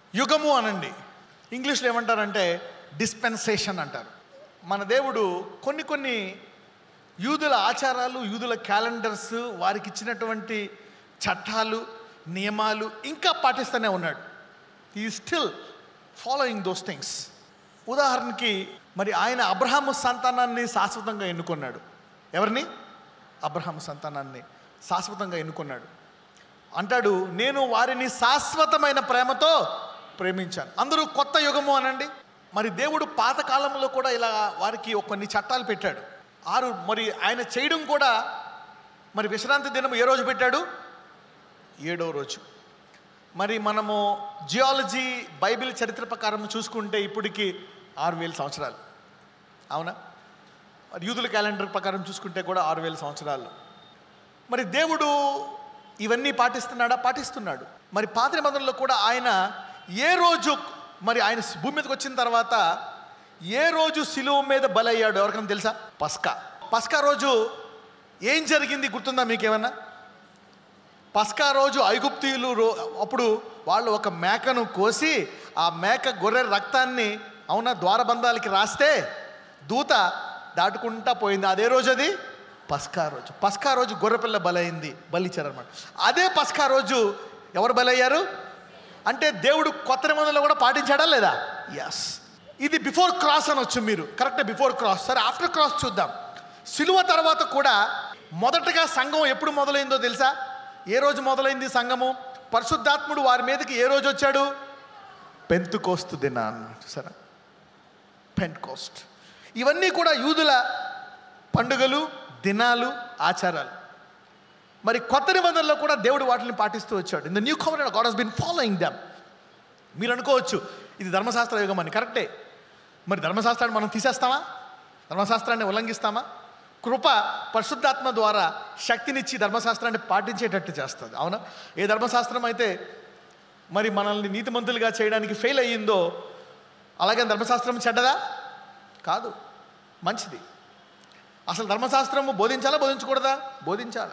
యుగము అనండి ఇంగ్లీష్లో ఏమంటారంటే డిస్పెన్సేషన్ అంటారు మన దేవుడు కొన్ని కొన్ని యూదుల ఆచారాలు యూదుల క్యాలెండర్స్ వారికి ఇచ్చినటువంటి చట్టాలు నియమాలు ఇంకా పాటిస్తూనే ఉన్నాడు ఈ స్టిల్ ఫాలోయింగ్ దోస్ థింగ్స్ ఉదాహరణకి మరి ఆయన అబ్రహాము సంతానాన్ని శాశ్వతంగా ఎన్నుకున్నాడు ఎవరిని అబ్రహాము సంతానాన్ని శాశ్వతంగా ఎన్నుకున్నాడు అంటాడు నేను వారిని శాశ్వతమైన ప్రేమతో ప్రేమించాను అందరూ కొత్త యుగము అనండి మరి దేవుడు పాత కాలంలో కూడా ఇలా వారికి ఒక కొన్ని చట్టాలు పెట్టాడు ఆరు మరి ఆయన చేయడం కూడా మరి విశ్రాంతి దినం ఏ రోజు పెట్టాడు ఏడో రోజు మరి మనము జియాలజీ బైబిల్ చరిత్ర ప్రకారం చూసుకుంటే ఇప్పటికి ఆరు వేల సంవత్సరాలు అవునా మరి యూదుల క్యాలెండర్ ప్రకారం చూసుకుంటే కూడా ఆరు వేల సంవత్సరాలు మరి దేవుడు ఇవన్నీ పాటిస్తున్నాడా పాటిస్తున్నాడు మరి పాత నిబంధనలో కూడా ఆయన ఏ రోజు మరి ఆయన భూమి మీదకి వచ్చిన తర్వాత ఏ రోజు సిలువ మీద బలయ్యాడు ఎవరికైనా తెలుసా పస్కా పస్కా రోజు ఏం జరిగింది గుర్తుందా మీకేమన్నా పస్కా రోజు ఐగుప్తీయులు రో అప్పుడు వాళ్ళు ఒక మేకను కోసి ఆ మేక గొర్రె రక్తాన్ని అవునా ద్వారబంధాలకి రాస్తే దూత దాటుకుంటా పోయింది అదే రోజు అది పస్కా రోజు పస్కా రోజు గొర్రెపిల్ల బలైంది బలిచ్చారనమాట అదే పస్కా రోజు ఎవరు బలయ్యారు అంటే దేవుడు కొత్త నిబంధనలు కూడా పాటించాడా లేదా ఎస్ ఇది బిఫోర్ క్రాస్ అనొచ్చు మీరు కరెక్ట్ బిఫోర్ క్రాస్ సరే ఆఫ్టర్ క్రాస్ చూద్దాం సిలువ తర్వాత కూడా మొదటగా సంఘం ఎప్పుడు మొదలైందో తెలుసా ఏ రోజు మొదలైంది సంఘము పరిశుద్ధాత్ముడు వారి మీదకి ఏ రోజు వచ్చాడు పెంతుకోస్తు దినాన్ని చూసారా పెంట్కోస్ట్ ఇవన్నీ కూడా యూదుల పండుగలు దినాలు ఆచారాలు మరి కొత్త నిబంధనలో కూడా దేవుడు వాటిని పాటిస్తూ వచ్చాడు in the new cover God has been following them మీరు అనుకోవచ్చు ఇది ధర్మశాస్త్ర యుగం అని కరెక్టే మరి ధర్మశాస్త్రాన్ని మనం తీసేస్తామా ధర్మశాస్త్రాన్ని ఉల్లంఘిస్తామా కృప పరిశుద్ధాత్మ ద్వారా శక్తినిచ్చి ధర్మశాస్త్రాన్ని పాటించేటట్టు చేస్తుంది అవునా ఏ ధర్మశాస్త్రం అయితే మరి మనల్ని నీతిమంతులుగా చేయడానికి ఫెయిల్ అయ్యిందో అలాగే ధర్మశాస్త్రం చెడ్డదా కాదు మంచిది అసలు ధర్మశాస్త్రము బోధించాలా బోధించకూడదా బోధించాలి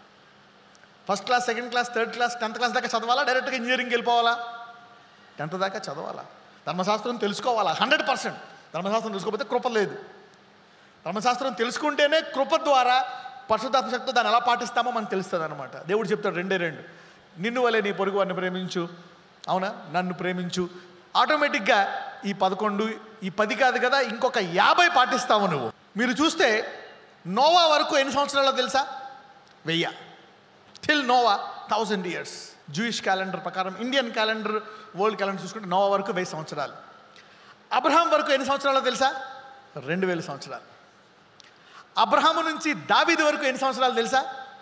first class second class third class tenth class దాకా చదవాలా డైరెక్ట్గా ఇంజనీరింగ్కి వెళ్ళిపోవాలా టెన్త్ దాకా చదవాలా ధర్మశాస్త్రం తెలుసుకోవాలా హండ్రెడ్ పర్సెంట్ ధర్మశాస్త్రం తెలుసుకోకపోతే కృప లేదు ధర్మశాస్త్రం తెలుసుకుంటేనే కృప ద్వారా పరిశుద్ధాత్మ శక్తితో దాన్ని ఎలా పాటిస్తామో మనకు తెలుస్తుంది అనమాట దేవుడు చెప్తాడు రెండే రెండు నిన్ను వలె నీ పొరుగు వారిని ప్రేమించు అవునా నన్ను ప్రేమించు ఆటోమేటిక్గా ఈ పదకొండు ఈ పది కాదు కదా ఇంకొక యాభై పాటిస్తావు నువ్వు మీరు చూస్తే నోవా వరకు ఎన్ని సంవత్సరాలో తెలుసా వెయ్యి till Noah thousand years Jewish calendar ప్రకారం ఇండియన్ క్యాలెండర్ వరల్డ్ క్యాలెండర్ చూసుకుంటే నోవా వరకు వెయ్యి సంవత్సరాలు అబ్రహాం వరకు ఎన్ని సంవత్సరాలో తెలుసా రెండు వేల సంవత్సరాలు అబ్రహాము నుంచి దావీదు వరకు ఎన్ని సంవత్సరాలు తెలుసా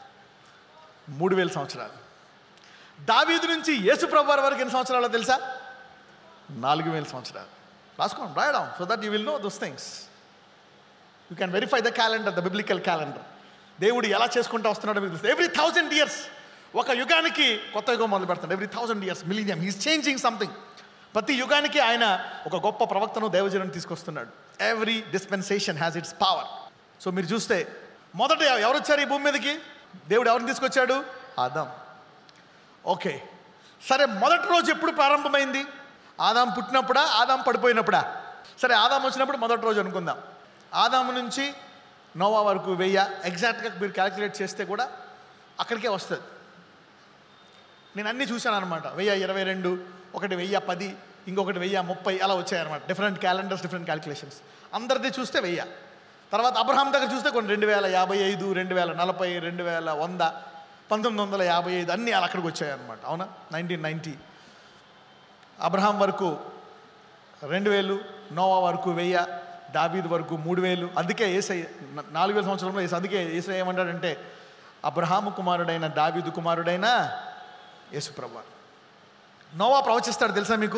మూడు వేల సంవత్సరాలు దావీదు నుంచి యేసుప్రభు వారి వరకు ఎన్ని సంవత్సరాలు తెలుసా నాలుగు వేల సంవత్సరాలు రాసుకోండి రాయడం so that you will know those things you can verify the calendar the biblical calendar దేవుడు ఎలా చేసుకుంటూ వస్తున్నాడో మీకు తెలుసు ఎవ్రీ థౌజండ్ ఇయర్స్ ఒక యుగానికి కొత్త యుగం మొదలు పెడతాడు every thousand years millennium he's changing something ప్రతి యుగానికి ఆయన ఒక గొప్ప ప్రవక్తను దైవజనం తీసుకొస్తున్నాడు every dispensation has its power so మీరు చూస్తే మొదట ఎవరు వచ్చారు ఈ భూమి మీదకి దేవుడు ఎవరిని తీసుకొచ్చాడు ఆదాం ఓకే సరే మొదటి రోజు ఎప్పుడు ప్రారంభమైంది ఆదాం పుట్టినప్పుడా ఆదాం పడిపోయినప్పుడా సరే ఆదాం వచ్చినప్పుడు మొదటి రోజు అనుకుందాం ఆదాము నుంచి నోవా వరకు వెయ్య ఎగ్జాక్ట్గా మీరు క్యాలిక్యులేట్ చేస్తే కూడా అక్కడికే వస్తుంది నేను అన్నీ చూశాను అనమాట వెయ్యి ఇరవై రెండు ఒకటి వెయ్యి పది ఇంకొకటి వెయ్యి ముప్పై అలా వచ్చాయన్నమాట డిఫరెంట్ క్యాలెండర్స్ డిఫరెంట్ క్యాలిక్యులేషన్స్ అందరిది చూస్తే వెయ్య తర్వాత అబ్రహాం దగ్గర చూస్తే కొన్ని రెండు వేల యాభై ఐదు రెండు వేల నలభై రెండు వేల వంద పంతొమ్మిది వందల యాభై ఐదు అన్నీ అలా అక్కడికి వచ్చాయన్నమాట అవునా నైన్టీన్ నైంటీ అబ్రహాం వరకు రెండు వేలు నోవా వరకు వెయ్య దావీద్ వరకు మూడు వేలు అందుకే ఏసై న- నాలుగు వేల సంవత్సరంలో ఏసు అందుకే ఏసై ఏమంటాడంటే అబ్రహాము కుమారుడైన దావీదు కుమారుడైన యేసుప్రభు నోవా ప్రవచిస్తాడు తెలుసా మీకు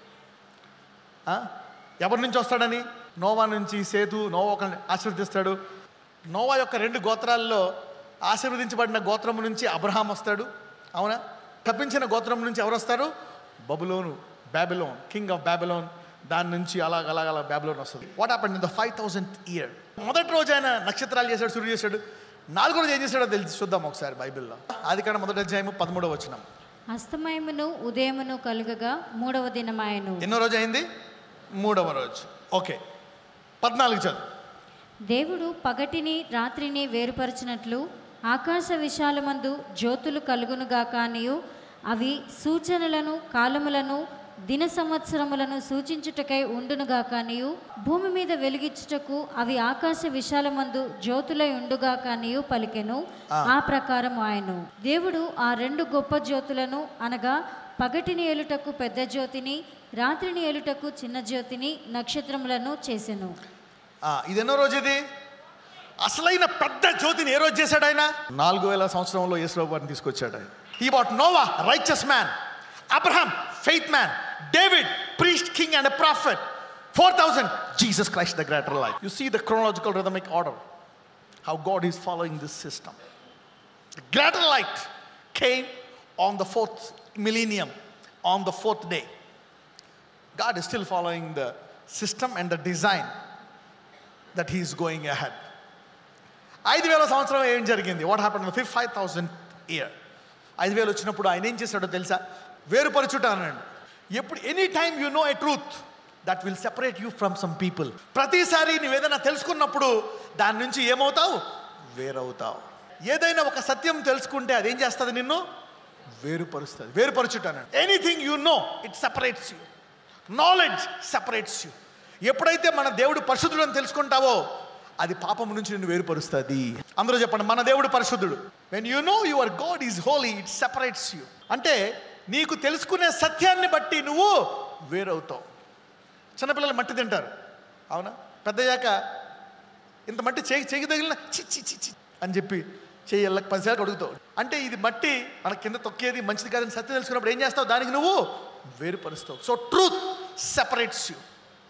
ఆ? ఎవరి నుంచి వస్తాడని నోవా నుంచి సేతు నోవా ఒక ఆశీర్వదిస్తాడు నోవా యొక్క రెండు గోత్రాల్లో ఆశీర్వదించబడిన గోత్రము నుంచి అబ్రహాం వస్తాడు అవునా తప్పించిన గోత్రం నుంచి ఎవరు వస్తారు బబులోను బ్యాబిలోన్ కింగ్ ఆఫ్ బ్యాబిలోన్ దాని నుంచి అలాగ అలాగ అలా బ్యాబిలోన్ వస్తుంది what happened in the five thousand year మొదటి రోజు ఆయన నక్షత్రాలు చేశాడు సూర్యుడు చేశాడు నాలుగో రోజు ఏం చేశాడో తెలిసి చూద్దాం ఒకసారి బైబిల్లో ఆది కాడ మొదటి అధ్యాయము పదమూడవ వచ్చినాం అస్తమయమును ఉదయమును కలుగగా మూడవ దినమాయను ఎన్నో రోజు అయింది మూడవ రోజు ఓకే పద్నాలుగు చదువు దేవుడు పగటిని రాత్రిని వేరుపరచినట్లు ఆకాశ విశాలమందు జ్యోతులు కలుగునుగాక అనియు అవి సూచనలను కాలములను దిన సంవత్సరములను సూచించుటకై ఉండునుగాక అనియు భూమి మీద వెలిగించుటకు అవి ఆకాశ విశాలమందు జ్యోతులై ఉండుగాక అనియు పలికెను ఆ ప్రకారం ఆయను దేవుడు ఆ రెండు గొప్ప జ్యోతులను అనగా పగటిని ఏలుటకు పెద్ద జ్యోతిని రాత్రిని ఏలుటకు చిన్న జ్యోతిని నక్షత్రములను చేసెను ఆ, ఇది ఎన్నో రోజు ఇది అసలైన పెద్ద జ్యోతిని ఏ రోజు చేశాడు ఆయన నాలుగు వేల సంవత్సరంలో యేసురావు గారిని తీసుకొచ్చాడు ఆయన ఈ but Noah righteous man Abraham faith man David priest king and prophet four thousand Jesus Christ the greater light you see the chronological rhythmic order how God is following this system The greater light came on the fourth millennium, on the fourth day. God is still following the system and the design that He is going ahead. ఐదు వేల సంవత్సరం ఏం జరిగింది what happen fifth five thousand year ఐదు వేలు వచ్చినప్పుడు ఆయన ఏం చేశాడో తెలుసా వేరుపరచుట అనండి ఎప్పుడు any time you know a truth that will separate you from some people ప్రతిసారి నువ్వు ఏదైనా తెలుసుకున్నప్పుడు దాని నుంచి ఏమవుతావు వేరవుతావు ఏదైనా ఒక సత్యం తెలుసుకుంటే అదేం చేస్తుంది నిన్ను వేరుపరుస్తుంది వేరుపరచుట అనండి anything you know it separates you knowledge separates you ఎప్పుడైతే మన దేవుడు పరిశుద్ధుడు అని తెలుసుకుంటావో అది పాపం నుంచి నిన్ను వేరుపరుస్తుంది అందరూ చెప్పండి మన దేవుడు పరిశుద్ధుడు when you know your God is holy it separates you అంటే నీకు తెలుసుకునే సత్యాన్ని బట్టి నువ్వు వేరవుతావు చిన్నపిల్లలు మట్టి తింటారు అవునా పెద్దయ్యాక ఇంత మట్టి చేయి చేయి తగిలిన చి చి చి చి అని చెప్పి చేయి ఎల్లకి పదిసార్లు అడుగుతావు అంటే ఇది మట్టి మన కింద తొక్కేది మంచిది కాదని సత్యం తెలుసుకున్నప్పుడు ఏం చేస్తావు దానికి నువ్వు వేరుపరుస్తావు so truth separates you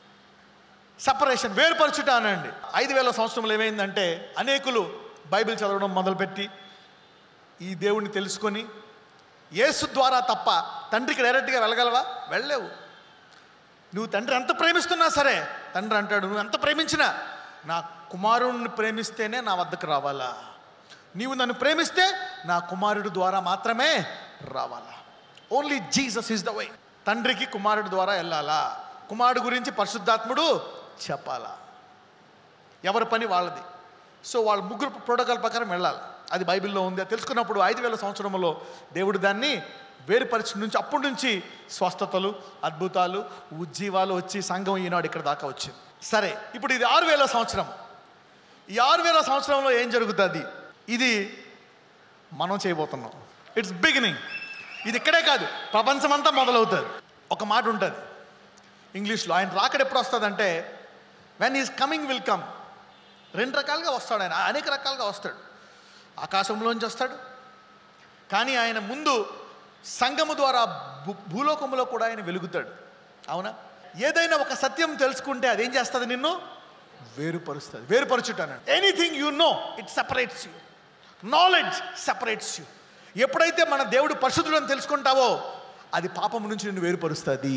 separation వేరుపరచుట అనండి ఐదు వేల సంవత్సరంలో ఏమైందంటే అనేకులు బైబిల్ చదవడం మొదలుపెట్టి ఈ దేవుణ్ణి తెలుసుకొని యేసు ద్వారా తప్ప తండ్రికి డైరెక్ట్గా వెళ్ళగలవా వెళ్ళలేవు నువ్వు తండ్రి ఎంత ప్రేమిస్తున్నా సరే తండ్రి అంటాడు నువ్వు ఎంత ప్రేమించినా నా కుమారుణ్ణి ప్రేమిస్తేనే నా వద్దకు రావాలా నీవు నన్ను ప్రేమిస్తే నా కుమారుడు ద్వారా మాత్రమే రావాలా only Jesus is the way తండ్రికి కుమారుడు ద్వారా వెళ్ళాలా కుమారుడు గురించి పరిశుద్ధాత్ముడు చెప్పాలా ఎవరి పని వాళ్ళది సో వాళ్ళ ముగ్గురు ప్రోటోకాల్ ప్రకారం వెళ్ళాలి అది బైబిల్లో ఉంది అది తెలుసుకున్నప్పుడు ఐదు వేల సంవత్సరంలో దేవుడు దాన్ని వేరుపరిచి నుంచి అప్పటి నుంచి స్వస్థతలు అద్భుతాలు ఉజ్జీవాలు వచ్చి సంఘం ఈనాడు ఇక్కడ దాకా వచ్చింది సరే ఇప్పుడు ఇది ఆరు వేల సంవత్సరం ఈ ఆరు వేల సంవత్సరంలో ఏం జరుగుతుంది ఇది మనం చేయబోతున్నాం ఇట్స్ బిగినింగ్ ఇది ఇక్కడే కాదు ప్రపంచమంతా మొదలవుతుంది ఒక మాట ఉంటుంది ఇంగ్లీష్లో ఆయన రాకడ ఎప్పుడు వస్తుందంటే when is coming will come రెండు రకాలుగా వస్తాడు ఆయన అనేక రకాలుగా వస్తాడు ఆకాశంలోంచి వస్తాడు కానీ ఆయన ముందు సంగము ద్వారా భూ భూలోకములో కూడా ఆయన వెలుగుతాడు అవునా ఏదైనా ఒక సత్యం తెలుసుకుంటే అదేం చేస్తుంది నిన్ను వేరుపరుస్తుంది వేరుపరచుటాను anything you know it separates you knowledge separates you ఎప్పుడైతే మన దేవుడు పరిశుద్ధుడు అని తెలుసుకుంటావో అది పాపం నుంచి నిన్ను వేరుపరుస్తుంది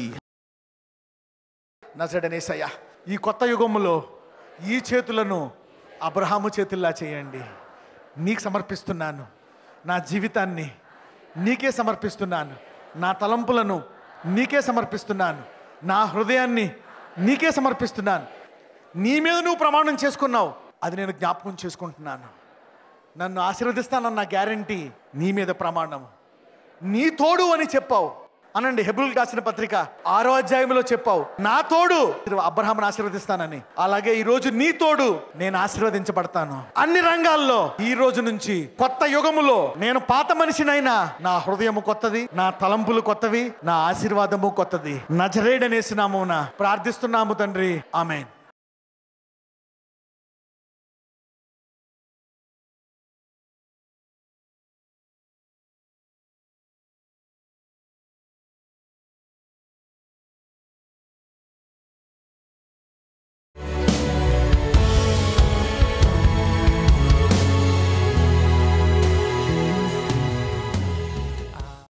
నజడనేసయ్య ఈ కొత్త యుగములో ఈ చేతులను అబ్రహాము చేతుల్లా చేయండి నీకు సమర్పిస్తున్నాను నా జీవితాన్ని నీకే సమర్పిస్తున్నాను నా తలంపులను నీకే సమర్పిస్తున్నాను నా హృదయాన్ని నీకే సమర్పిస్తున్నాను నీ మీద నువ్వు ప్రమాణం చేసుకున్నావు అది నేను జ్ఞాపకం చేసుకుంటున్నాను నన్ను ఆశీర్వదిస్తానన్న గ్యారంటీ నీ మీద ప్రమాణం నీ తోడు అని చెప్పావు అనండి హెబుల్ రాసిన పత్రిక ఆరో అధ్యాయంలో చెప్పావు నా తోడు అబ్రహాంను ఆశీర్వదిస్తానని అలాగే ఈ రోజు నీ తోడు నేను ఆశీర్వదించబడతాను అన్ని రంగాల్లో ఈ రోజు నుంచి కొత్త యుగములో నేను పాత మనిషినైనా నా హృదయము కొత్తది నా తలంపులు కొత్తవి నా ఆశీర్వాదము కొత్తది నజరేడనేసినామున ప్రార్థిస్తున్నాము తండ్రి ఆమెన్